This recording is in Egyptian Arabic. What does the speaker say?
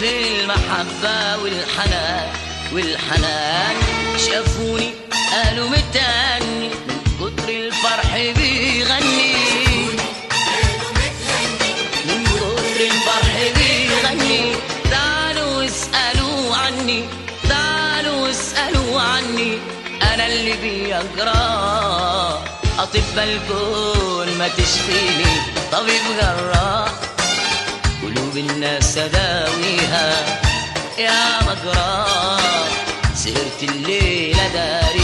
في المحبة والحنان والحنان شافوني قالوا متاني من كتر الفرح بيغني من كتر الفرح بيغني تعالوا اسألوا عني تعالوا اسألوا عني أنا اللي بيجرى أطباء الكون ما تشفيني طبيب جراح قلوب الناس أداويها يا مجرى سهرت الليلة داري